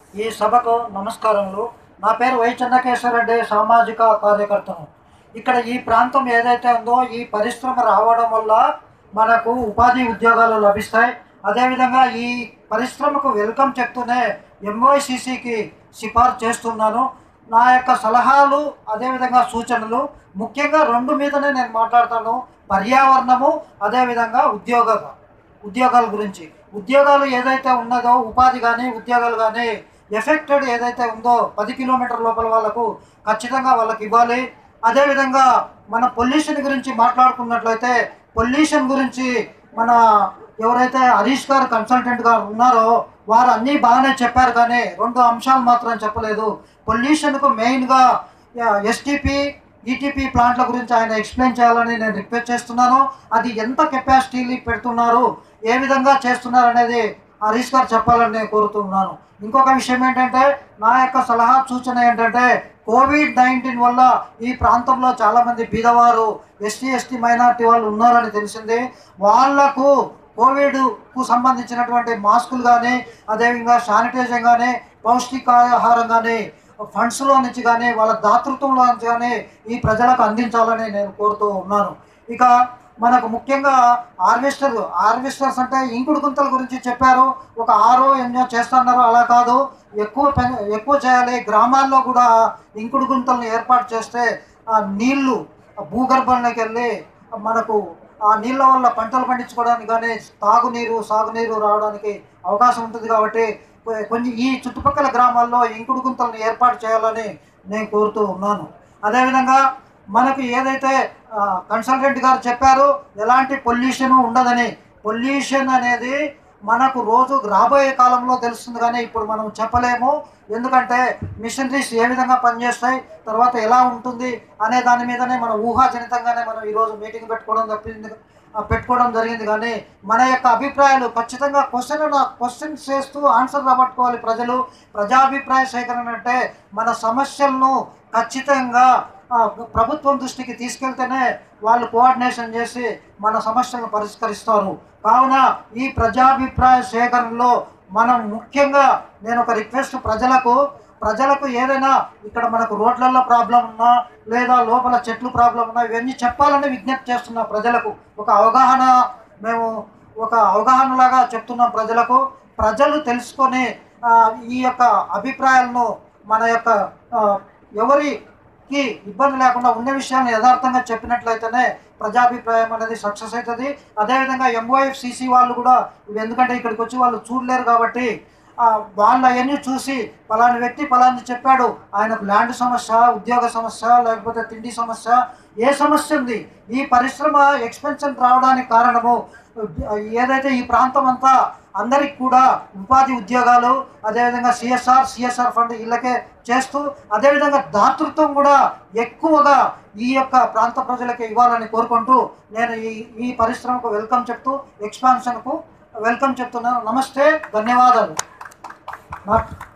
ఈ సభకు నమస్కారములు నా పేరు వై చెన్నకేశ్వరరెడ్డి సామాజిక కార్యకర్తను ఇక్కడ ఈ ప్రాంతం ఏదైతే ఉందో ఈ పరిశ్రమ రావడం వల్ల మనకు ఉపాధి ఉద్యోగాలు లభిస్తాయి అదేవిధంగా ఈ పరిశ్రమకు వెల్కమ్ చెప్తూనే ఎంఓఐసిసికి సిఫార్సు చేస్తున్నాను నా యొక్క సలహాలు అదేవిధంగా సూచనలు ముఖ్యంగా రెండు మీదనే నేను మాట్లాడతాను పర్యావరణము అదేవిధంగా ఉద్యోగ ఉద్యోగాల గురించి ఉద్యోగాలు ఏదైతే ఉన్నదో ఉపాధి కానీ ఉద్యోగాలు కానీ ఎఫెక్టెడ్ ఏదైతే ఉందో పది కిలోమీటర్ లోపల వాళ్ళకు ఖచ్చితంగా వాళ్ళకి ఇవ్వాలి అదేవిధంగా మన పొల్యూషన్ గురించి మాట్లాడుకున్నట్లయితే పొల్యూషన్ గురించి మన ఎవరైతే హరీష్ గారు కన్సల్టెంట్ గారు ఉన్నారో వారు అన్నీ బాగానే చెప్పారు కానీ రెండు అంశాలు మాత్రం చెప్పలేదు పొల్యూషన్కు మెయిన్గా ఎస్టీపీ ఈటీపీ ప్లాంట్ల గురించి ఆయన ఎక్స్ప్లెయిన్ చేయాలని నేను రిక్వెస్ట్ చేస్తున్నాను అది ఎంత కెపాసిటీలు పెడుతున్నారు ఏ విధంగా చేస్తున్నారు అనేది హరీష్ గారు చెప్పాలని నేను కోరుతున్నాను ఇంకొక విషయం ఏంటంటే నా యొక్క సలహా సూచన ఏంటంటే కోవిడ్ నైన్టీన్ వల్ల ఈ ప్రాంతంలో చాలామంది బీదవారు ఎస్టీ ఎస్టీ మైనారిటీ వాళ్ళు ఉన్నారని తెలిసింది వాళ్లకు కోవిడ్కు సంబంధించినటువంటి మాస్కులు కానీ అదేవిధంగా శానిటైజర్ కానీ పౌష్టికాహారం కానీ ఫండ్స్లో నుంచి కానీ వాళ్ళ దాతృత్వంలో నుంచి కానీ ఈ ప్రజలకు అందించాలని నేను కోరుతూ ఉన్నాను ఇక మనకు ముఖ్యంగా హార్వెస్టర్ హార్వెస్టర్స్ అంటే ఇంకుడు గుంతల గురించి చెప్పారు ఒక ఆరో ఎన్నో చేస్తున్నారు అలా కాదు ఎక్కువ పె- ఎక్కువ చేయాలి గ్రామాల్లో కూడా ఇంకుడు గుంతలను ఏర్పాటు చేస్తే ఆ నీళ్లు భూగర్భంలోకి వెళ్ళి మనకు ఆ నీళ్ళ వల్ల పంటలు పండించుకోవడానికి కానీ తాగునీరు సాగునీరు రావడానికి అవకాశం ఉంటుంది కాబట్టి కొ- కొంచెం ఈ చుట్టుపక్కల గ్రామాల్లో ఇంకుడు గుంతలను ఏర్పాటు చేయాలని నేను కోరుతూ ఉన్నాను అదేవిధంగా మనకు ఏదైతే కన్సల్టెంట్ గారు చెప్పారో ఎలాంటి పొల్యూషన్ ఉండదని పొల్యూషన్ అనేది మనకు రోజు రాబోయే కాలంలో తెలుస్తుంది కానీ ఇప్పుడు మనం చెప్పలేము ఎందుకంటే మిషనరీస్ ఏ విధంగా పనిచేస్తాయి తర్వాత ఎలా ఉంటుంది అనే దాని మీదనే మన ఊహాజనితంగానే మనం ఈరోజు మీటింగ్ పెట్టుకోవడం తప్పింది ఆ, పెట్టుకోవడం జరిగింది కానీ మన యొక్క అభిప్రాయాలు ఖచ్చితంగా క్వశ్చన్ క్వశ్చన్ చేస్తూ ఆన్సర్ రాబట్టుకోవాలి ప్రజలు ప్రజాభిప్రాయ సేకరణ అంటే మన సమస్యలను ఖచ్చితంగా ఆ, ప్రభుత్వం దృష్టికి తీసుకెళ్తేనే వాళ్ళు కోఆర్డినేషన్ చేసి మన సమస్యలను పరిష్కరిస్తారు కావున ఈ ప్రజాభిప్రాయ సేకరణలో మనం ముఖ్యంగా నేను ఒక రిక్వెస్ట్ ప్రజలకు ప్రజలకు ఏదైనా ఇక్కడ మనకు రోడ్లలో ప్రాబ్లం ఉన్నా లేదా లోపల చెట్లు ప్రాబ్లం ఉన్నా ఇవన్నీ చెప్పాలని విజ్ఞప్తి చేస్తున్నా ప్రజలకు ఒక అవగాహన మేము ఒక అవగాహనలాగా చెప్తున్నాం ప్రజలకు ప్రజలు తెలుసుకొని ఆ, ఈ యొక్క అభిప్రాయాలను మన యొక్క ఆ, ఎవరికి ఇబ్బంది లేకుండా ఉన్న విషయాన్ని యథార్థంగా చెప్పినట్లయితేనే ప్రజాభిప్రాయం అనేది సక్సెస్ అవుతుంది అదేవిధంగా ఎంఓఎఫ్సిసి వాళ్ళు కూడా ఇవి ఎందుకంటే ఇక్కడికి వచ్చి వాళ్ళు చూడలేరు కాబట్టి ఆ, వాళ్ళు అవన్నీ చూసి పలాని వ్యక్తి పలాని చెప్పాడు ఆయనకు ల్యాండ్ సమస్య ఉద్యోగ సమస్య లేకపోతే తిండి సమస్య ఏ సమస్య ఉంది ఈ పరిశ్రమ ఎక్స్పెన్షన్ రావడానికి కారణము ఏదైతే ఈ ప్రాంతం అంతా అందరికి కూడా ఉపాధి ఉద్యోగాలు అదేవిధంగా సిఎస్ఆర్ సిఎస్ఆర్ ఫండ్ వీళ్ళకే చేస్తూ అదేవిధంగా దాతృత్వం కూడా ఎక్కువగా ఈ యొక్క ప్రాంత ప్రజలకి ఇవ్వాలని కోరుకుంటూ నేను ఈ ఈ పరిశ్రమకు వెల్కమ్ చెప్తూ ఎక్స్పాన్షన్కు వెల్కమ్ చెప్తున్నాను నమస్తే ధన్యవాదాలు నా-